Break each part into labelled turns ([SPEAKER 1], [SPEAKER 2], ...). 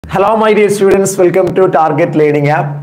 [SPEAKER 1] Hello, my dear students. Welcome to Target Learning app.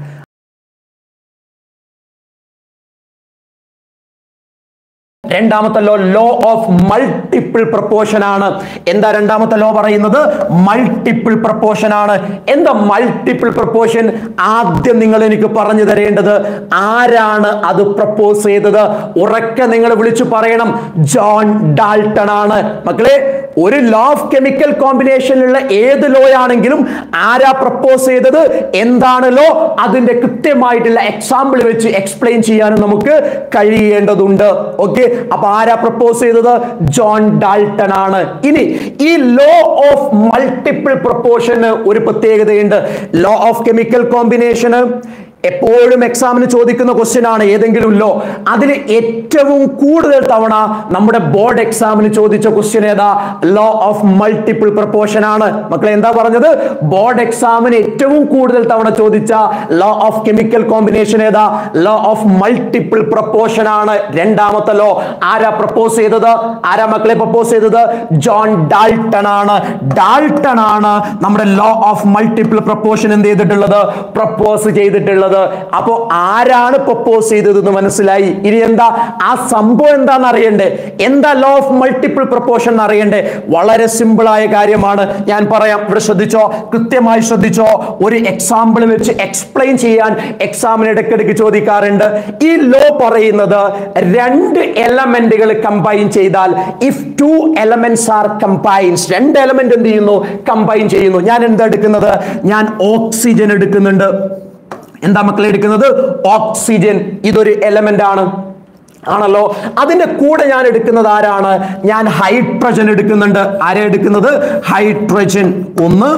[SPEAKER 1] രണ്ടാമത്തെ law law of multiple proportion ആണ് എന്താ രണ്ടാമത്തെ law പറയുന്നത് മൾട്ടിപ്പിൾ പ്രപ്പോർഷൻ ആണ് എന്താ മൾട്ടിപ്പിൾ പ്രപ്പോർഷൻ ആദ്യം നിങ്ങൾ എനിക്ക് പറഞ്ഞു തരേണ്ടത് ആരാണ് അത് പ്രപ്പോസ് ചെയ്തത് ഉറക്കെ നിങ്ങൾ വിളിച്ചു പറയണം ജോൺ ഡാൾട്ടൺ ആണ് മക്കളെ ഒരു ലോ ഓഫ് കെമിക്കൽ കോമ്പിനേഷനിലുള്ള ഏത് ലോ ആണെങ്കിലും ആരാ പ്രപ്പോസ് ചെയ്തത് എന്താണ് ലോ അതിന്റെ കൃത്യമായിട്ടുള്ള എക്സാമ്പിൾ വെച്ച് എക്സ്പ്ലെയിൻ ചെയ്യാനും നമുക്ക് കഴിയേണ്ടതുണ്ട് ഓക്കെ അപ്പൊ ആരാ പ്രപ്പോസ് ചെയ്തത് ജോൺ ഡാൾട്ടൺ ആണ് ഇനി ഈ ലോ ഓഫ് മൾട്ടിപ്പിൾ പ്രപ്പോർഷന് ഒരു പ്രത്യേകതയുണ്ട് ലോ ഓഫ് കെമിക്കൽ കോമ്പിനേഷന് എപ്പോഴും എക്സാമിന് ചോദിക്കുന്ന ക്വസ്റ്റ്യൻ ആണ് ഏതെങ്കിലും ലോ അതിൽ ഏറ്റവും കൂടുതൽ തവണ നമ്മുടെ ബോർഡ് എക്സാമിന് ചോദിച്ച ക്വസ്റ്റ്യൻ ഏതാ ലോ ഓഫ് മൾട്ടിപ്പിൾ പ്രപ്പോർഷൻ ആണ് മക്കളെ എന്താ പറഞ്ഞത് ബോർഡ് എക്സാമിന് ഏറ്റവും കൂടുതൽ തവണ ചോദിച്ച ലോ ഓഫ് കെമിക്കൽ കോമ്പിനേഷൻ ഏതാ ലോ ഓഫ് മൾട്ടിപ്പിൾ പ്രപ്പോർഷൻ ആണ് രണ്ടാമത്തെ ലോ ആരാ പ്രപ്പോസ് ചെയ്തത് ആരാ മക്കളെ പ്രപ്പോസ് ചെയ്തത് ജോൺ ഡാൾട്ടൺ ആണ് ഡാൾട്ടൺ ആണ് നമ്മുടെ ലോ ഓഫ് മൾട്ടിപ്പിൾ പ്രപ്പോർഷൻ എന്ത് ചെയ്തിട്ടുള്ളത് പ്രപ്പോസ് ചെയ്തിട്ടുള്ളത് അപ്പോ ആരാണ് പ്രപ്പോസ് ചെയ്തത് എന്ന് മനസ്സിലായി ഇനി എന്താ ആ സംഭവം എന്താണെന്ന് അറിയണ്ടേ എന്താ ലോ ഓഫ് മൾട്ടിപ്പിൾ പ്രപ്പോർഷൻ എന്ന് അറിയണ്ടേ വളരെ സിമ്പിൾ ആയ കാര്യമാണ് ഞാൻ പറയാം ഇവിടെ ശ്രദ്ധിച്ചോ കൃത്യമായി ശ്രദ്ധിച്ചോ ഒരു എക്സാമ്പിൾ വെച്ച് എക്സ്പ്ലെയിൻ ചെയ്യാൻ എക്സാമിന് ഇടയ്ക്കിടയ്ക്ക് ചോദിക്കാറുണ്ട് ഈ ലോ പറയുന്നത് രണ്ട് എലമെന്റുകൾ കമ്പൈൻ ചെയ്താൽ if two elements R combines രണ്ട് എലമെന്റ് എന്ത് ചെയ്യുന്നു കമ്പൈൻ ചെയ്യുന്നു ഞാൻ എന്താ എടുക്കുന്നത് ഞാൻ ഓക്സിജൻ എടുക്കുന്നുണ്ട് എന്താ മക്കളെ എടുക്കുന്നത് ഓക്സിജൻ ഇതൊരു എലമെന്റ് ആണ് ആണല്ലോ അതിന്റെ കൂടെ ഞാൻ എടുക്കുന്നത് ആരാണ് ഞാൻ ഹൈഡ്രജൻ എടുക്കുന്നുണ്ട് ആരെ എടുക്കുന്നത് ഹൈഡ്രജൻ ഒന്ന്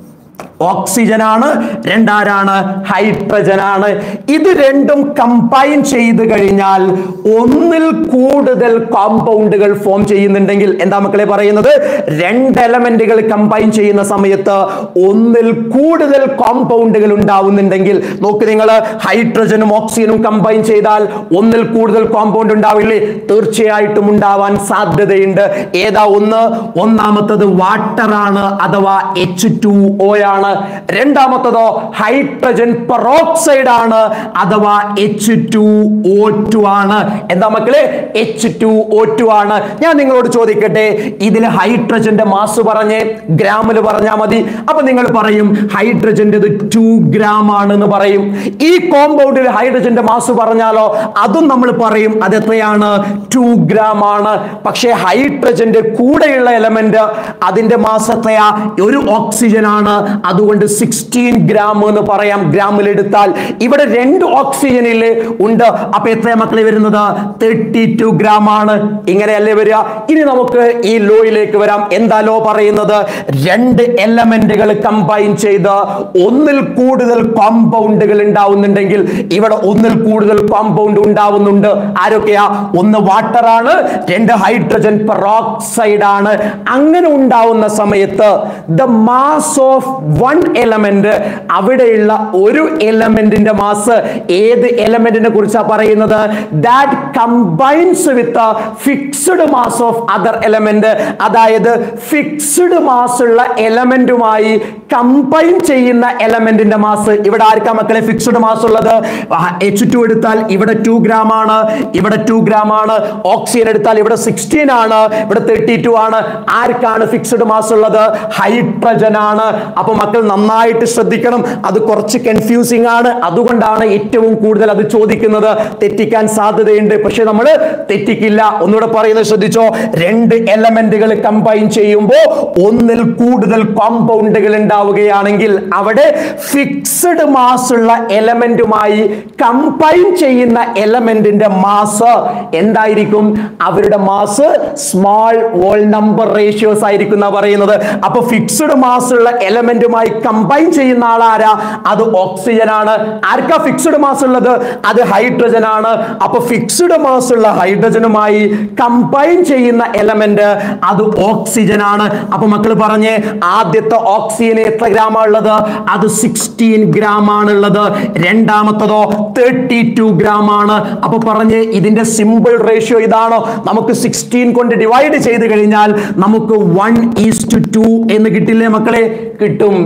[SPEAKER 1] ഓക്സിജൻ ആണ് രണ്ടാരാണ് ഹൈഡ്രജൻ ആണ് ഇത് രണ്ടും കമ്പൈൻ ചെയ്ത് കഴിഞ്ഞാൽ ഒന്നിൽ കൂടുതൽ കോമ്പൗണ്ടുകൾ ഫോം ചെയ്യുന്നുണ്ടെങ്കിൽ എന്താ മക്കളെ പറയുന്നത് രണ്ട് എലമെന്റുകൾ കമ്പൈൻ ചെയ്യുന്ന സമയത്ത് ഒന്നിൽ കൂടുതൽ കോമ്പൗണ്ടുകൾ ഉണ്ടാവുന്നുണ്ടെങ്കിൽ നോക്ക് നിങ്ങൾ ഹൈഡ്രജനും ഓക്സിജനും കമ്പൈൻ ചെയ്താൽ ഒന്നിൽ കൂടുതൽ കോമ്പൗണ്ട് ഉണ്ടാവില്ലേ തീർച്ചയായിട്ടും ഉണ്ടാവാൻ സാധ്യതയുണ്ട് ഏതാ ഒന്ന് ഒന്നാമത്തത് വാട്ടർ ആണ് അഥവാ എച്ച് ടു ഒ ആണ് രണ്ടാമത്തതോ ഹൈഡ്രജൻ പെറോക്സൈഡ് ആണ് അഥവാ എച്ച് ടു ഒ ടു ആണ് എന്താ മക്കളെ എച്ച് ടു ഒ ടു ആണ് ഞാൻ നിങ്ങളോട് ചോദിക്കട്ടെ ഇതിൽ ഹൈഡ്രജന്റെ മാസ് പറഞ്ഞേ ഗ്രാമിൽ പറഞ്ഞാൽ മതി അപ്പൊ നിങ്ങൾ പറയും ഹൈഡ്രജന്റെ ടു ഗ്രാം ആണെന്ന് പറയും ഈ കോമ്പൗണ്ടിൽ ഹൈഡ്രജന്റെ മാസ് പറഞ്ഞാലോ അതും നമ്മൾ പറയും അത് എത്രയാണ് ടു ഗ്രാം ആണ് പക്ഷേ ഹൈഡ്രജന്റെ കൂടെയുള്ള എലമെന്റ് അതിന്റെ മാസ് എത്രയാ ഒരു ഓക്സിജൻ ആണ് അതുകൊണ്ട് സിക്സ്റ്റീൻ ഗ്രാം എന്ന് പറയാം ഗ്രാമിൽ എടുത്താൽ ഇവിടെ രണ്ട് ഓക്സിജനിൽ ഉണ്ട് അപ്പൊ എത്ര മക്കളെ വരുന്നത് തേർട്ടി ടു ഗ്രാം ആണ് ഇങ്ങനെയല്ലേ വരിക ഇനി നമുക്ക് ഈ ലോയിലേക്ക് വരാം എന്താ ലോ പറയുന്നത് രണ്ട് എലമെന്റുകൾ കമ്പൈൻ ചെയ്ത് ഒന്നിൽ കൂടുതൽ കോമ്പൗണ്ടുകൾ ഉണ്ടാവുന്നുണ്ടെങ്കിൽ ഇവിടെ ഒന്നിൽ കൂടുതൽ കോമ്പൗണ്ട് ഉണ്ടാവുന്നുണ്ട് ആരൊക്കെയാ ഒന്ന് വാട്ടർ ആണ് രണ്ട് ഹൈഡ്രജൻ പെറോക്സൈഡ് ആണ് അങ്ങനെ ഉണ്ടാവുന്ന സമയത്ത് the mass of one element അവിടെയുള്ള ഒരു എലമെന്റിന്റെ മാസ് ഏത് എലമെന്റിനെ കുറിച്ചാണ് പറയുന്നത് that combines with fixed mass of other element അതായത് ഫിക്സ്ഡ് മാസ് ഉള്ള എലമെന്റുമായി കമ്പൈൻ ചെയ്യുന്ന എലമെന്റിന്റെ മാസ് ഇവിടെ ആർക്കാ മക്കളെ ഫിക്സ്ഡ് മാസ് ഉള്ളത് എച്ച് ടു എടുത്താൽ ഇവിടെ ടു ഗ്രാം ആണ് ഇവിടെ ടു ഗ്രാം ആണ് ഓക്സിജൻ എടുത്താൽ ഇവിടെ സിക്സ്റ്റീൻ ആണ് ഇവിടെ തേർട്ടി ടു ആണ് ആർക്കാണ് ഫിക്സ്ഡ് മാസ് ഉള്ളത് ഹൈഡ്രജൻ ആണ് അപ്പൊ മക്കൾ നന്നായിട്ട് ശ്രദ്ധിക്കണം അത് കുറച്ച് കൺഫ്യൂസിംഗ് ആണ് അതുകൊണ്ടാണ് ഏറ്റവും കൂടുതൽ അത് ചോദിക്കുന്നത് തെറ്റിക്കാൻ സാധ്യതയുണ്ട് പക്ഷെ നമ്മൾ തെറ്റിക്കില്ല ഒന്നുകൂടെ പറയുന്നത് ശ്രദ്ധിച്ചോ രണ്ട് എലമെന്റുകൾ കമ്പൈൻ ചെയ്യുമ്പോൾ ഒന്നിൽ കൂടുതൽ കോമ്പൗണ്ടുകൾ ഉണ്ടാവുകയാണെങ്കിൽ അവിടെ ഫിക്സ്ഡ് മാസ് ഉള്ള എലമെന്റുമായി കമ്പൈൻ ചെയ്യുന്ന എലമെന്റിന്റെ മാസ് എന്തായിരിക്കും അവരുടെ mass small whole number ratios ആയിരിക്കും എന്നാ പറയുന്നത് അപ്പൊ ഫിക്സ്ഡ് മാസ് ഉള്ള എലമെന്റുമായി കമ്പൈൻ ചെയ്യുന്ന ആളാരാ അത് ഓക്സിജൻ ആണ് ആർക്കാ ഫിക്സ്ഡ് മാസ് ഉള്ളത് അത് ഹൈഡ്രജൻ ആണ് അപ്പൊ ഫിക്സ്ഡ് മാസ് ഉള്ള ഹൈഡ്രജനുമായി കമ്പൈൻ ചെയ്യുന്ന എലമെന്റ് അത് ഓക്സിജൻ ആണ് അപ്പൊ മക്കൾ പറഞ്ഞേ ആദ്യത്തെ ഓക്സിജന് എത്ര ഗ്രാം ഉള്ളത് അത് സിക്സ്റ്റീൻ ഗ്രാം ആണുള്ളത് രണ്ടാമത്തതോ തേർട്ടി ടു ഗ്രാം ആണ് അപ്പൊ പറഞ്ഞ് ഇതിന്റെ സിമ്പിൾ റേഷ്യോ ഇതാണോ നമുക്ക് സിക്സ്റ്റീൻ കൊണ്ട് ഡിവൈഡ് ചെയ്ത് കഴിഞ്ഞാൽ നമുക്ക് വൺ ഈസ് ടു ടു എന്ന് കിട്ടില്ലേ മക്കളെ കിട്ടും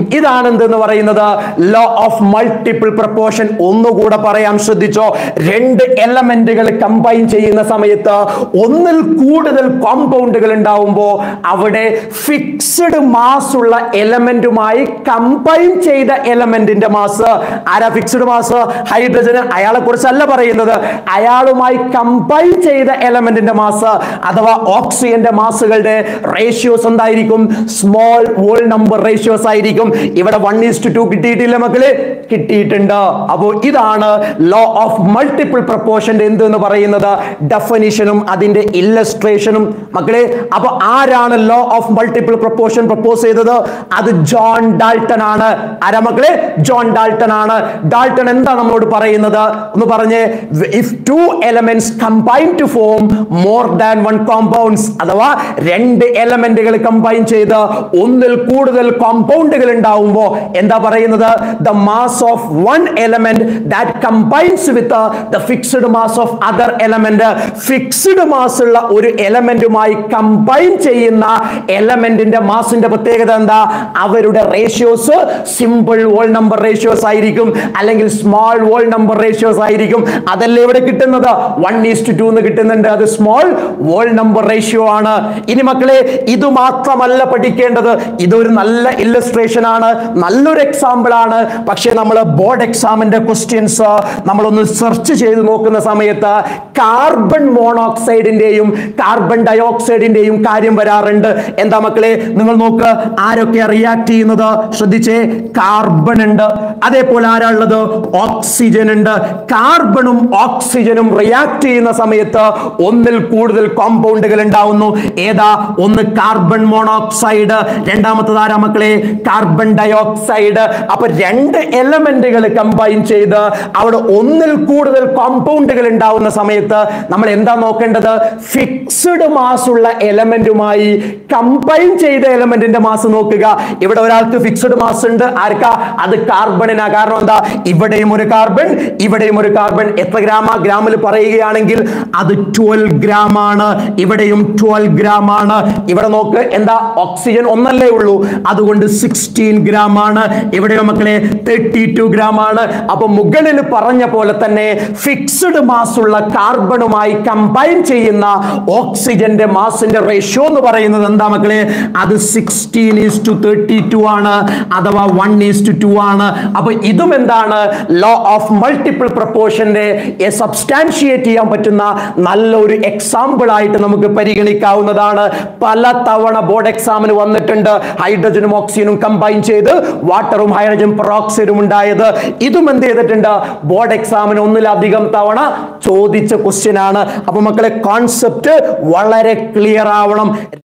[SPEAKER 1] ഇതാണ് എന്തെന്ന് പറയുന്നത് ലോ ഓഫ് മൾട്ടിപ്പിൾ പ്രപ്പോർഷൻ ഒന്നുകൂടെ പറയാൻ ശ്രദ്ധിച്ചോ രണ്ട് എലമെന്റുകൾ കമ്പൈൻ ചെയ്യുന്ന സമയത്ത് ഒന്നിൽ കൂടുതൽ കോമ്പൗണ്ടുകൾ ഉണ്ടാവുമ്പോൾ അവിടെ ഫിക്സ്ഡ് മാസ് ഉള്ള എലമെന്റുമായി കമ്പൈൻ ചെയ്ത എലമെന്റിന്റെ മാസ് ആരാ ഫിക്സ്ഡ് മാസ് ഹൈഡ്രജന് അയാളെ കുറിച്ചല്ല പറയുന്നത് അയാളുമായി കമ്പൈൻ ചെയ്ത എലമെന്റിന്റെ മാസ് അഥവാ ഓക്സിജന്റെ മാസുകളുടെ റേഷ്യോസ് എന്തായിരിക്കും സ്മോൾ വോൾ നമ്പർ റേഷ്യോസ് ആയിരിക്കും ഇവിടെ വൺ ഈസ് ടു കിട്ടിയിട്ടില്ല മക്കള് കിട്ടിയിട്ടുണ്ട് അപ്പോൾ ഇതാണ് ലോ ഓഫ് മൾട്ടിപ്പിൾ പ്രപ്പോർഷന്റെ എന്ത് എന്ന് പറയുന്നത് ഡെഫിനിഷനും അതിന്റെ ഇല്ലസ്ട്രേഷനും മക്കളെ അപ്പൊ ആരാണ് law of multiple proportion propose ചെയ്തത് അത് ജോൺ ഡാൾട്ടൺ ആണ് ആരാ മക്കളെ ജോൺ ഡാൾട്ടൺ ആണ് ഡാൾട്ടൺ എന്താ നമ്മളോട് പറയുന്നത് ഒന്ന് പറഞ്ഞേ if two elements combine to form more than one compounds അഥവാ രണ്ട് എലമെന്റുകൾ കമ്പൈൻ ചെയ്ത് ഒന്നിൽ കൂടുതൽ കോമ്പൗണ്ടുകൾ ഉണ്ടാവുമ്പോൾ എന്താ പറയുന്നത് the mass of one element that combines with the fixed mass of other element fixed mass ഉള്ള ഒരു എലമെന്റുമായി കമ്പൈൻ ചെയ്യുന്ന എലമെന്റിന്റെ മാസിന്റെ പ്രത്യേകത എന്താ അവരുടെ ratios simple whole number ratios ആയിരിക്കും അല്ലെങ്കിൽ സ്മോൾ വോൾ നമ്പർ റേഷ്യോസ് ആയിരിക്കും അതല്ലേ ഇവിടെ കിട്ടുന്നത് വൺ ഈസ്റ്റ് ടു എന്ന് കിട്ടുന്നുണ്ട് അത് സ്മോൾ വോൾ നമ്പർ റേഷ്യോ ആണ് ഇനി മക്കളെ ഇത് മാത്രമല്ല പഠിക്കേണ്ടത് ഇതൊരു നല്ല ഇല്ലസ്ട്രേഷൻ ആണ് നല്ലൊരു എക്സാമ്പിൾ ആണ് പക്ഷേ നമ്മൾ ബോർഡ് എക്സാമിന്റെ ക്വസ്റ്റ്യൻസ് നമ്മളൊന്ന് സെർച്ച് ചെയ്ത് നോക്കുന്ന സമയത്ത് കാർബൺ മോണോക്സൈഡിന്റെയും കാർബൺ ഡയോക്സൈഡിന്റെയും കാര്യം വരാറുണ്ട് എന്താ മക്കളെ നിങ്ങൾ നോക്ക് ആരൊക്കെ റിയാക്ട് ചെയ്യുന്നത് ശ്രദ്ധിച്ചേ കാർബൺ ഉണ്ട് അതേപോലെ ആരാ ഉള്ളത് ഓക്സിജൻ ഉണ്ട് കാർബണും ഓക്സിജനും റിയാക്ട് ചെയ്യുന്ന സമയത്ത് ഒന്നിൽ കൂടുതൽ കോമ്പൗണ്ടുകൾ ഉണ്ടാവുന്നു ഏതാ ഒന്ന് കാർബൺ മോണോക്സൈഡ് രണ്ടാമത്തത് ആരാ മക്കളെ കാർബൺ ഡയോക്സൈഡ് അപ്പൊ രണ്ട് എലമെന്റുകൾ കമ്പൈൻ ചെയ്ത് അവിടെ ഒന്നിൽ കൂടുതൽ കോമ്പൗണ്ടുകൾ ഉണ്ടാവുന്ന സമയത്ത് നമ്മൾ എന്താ നോക്കേണ്ടത് ഫിക്സ്ഡ് മാസ് ഉള്ള എലമെന്റുമായി കമ്പൈൻ ചെയ്ത എലമെന്റിന്റെ മാസ് നോക്കുക ഇവിടെ ഒരാൾക്ക് ഫിക്സ്ഡ് മാസ് ഉണ്ട് ആർക്കാ അത് കാർബണിനാ കാരണം എന്താ ഇവിടെയും ഒരു കാർബൺ ഇവിടെയും ഒരു കാർബൺ എത്ര ഗ്രാമാ ഗ്രാമിൽ പറയുകയാണെങ്കിൽ അത് ട്വൽവ് ഗ്രാം ആണ് ഇവിടെയും ട്വൽവ് ഗ്രാം ആണ് ഇവിടെ നോക്ക് എന്താ ഓക്സിജൻ ഒന്നല്ലേ ഉള്ളൂ അതുകൊണ്ട് സിക്സ്റ്റീൻ ഗ്രാം ആണ് ഇവിടെ മക്കളെ തേർട്ടി ടു ഗ്രാം ആണ് അപ്പൊ മുകളിൽ പറഞ്ഞ പോലെ തന്നെ ഫിക്സ്ഡ് മാസ് ഉള്ള കാർബണുമായി കമ്പൈൻ ചെയ്യുന്ന ഓക്സിജന്റെ മാസിന്റെ റേഷ്യോ എന്ന് പറയുന്നത് എന്താ മക്കളെ അത് sixteen is two thirty two ആണ് അഥവാ വൺ ഈസ് ടു ടു ആണ് അപ്പൊ ഇതും എന്താണ് ലോ ഓഫ് മൾട്ടിപ്പിൾ പ്രപ്പോർഷന്റെ സബ്സ്റ്റാൻഷിയേറ്റ് ചെയ്യാൻ പറ്റുന്ന നല്ലൊരു എക്സാമ്പിൾ ആയിട്ട് നമുക്ക് പരിഗണിക്കാവുന്നതാണ് പല തവണ ബോർഡ് എക്സാമിന് വന്നിട്ടുണ്ട് ഹൈഡ്രജനും ഓക്സിജനും കമ്പൈൻ ചെയ്ത് വാട്ടറും ഹൈഡ്രജൻ പെറോക്സൈഡും ഉണ്ടായത് ഇതും എന്ത് ചെയ്തിട്ടുണ്ട് ബോർഡ് എക്സാമിന് ഒന്നിലധികം തവണ ചോദിച്ച ക്വസ്റ്റ്യൻ ആണ് അപ്പൊ മക്കളെ കോൺസെപ്റ്റ് വളരെ ക്ലിയർ ആവണം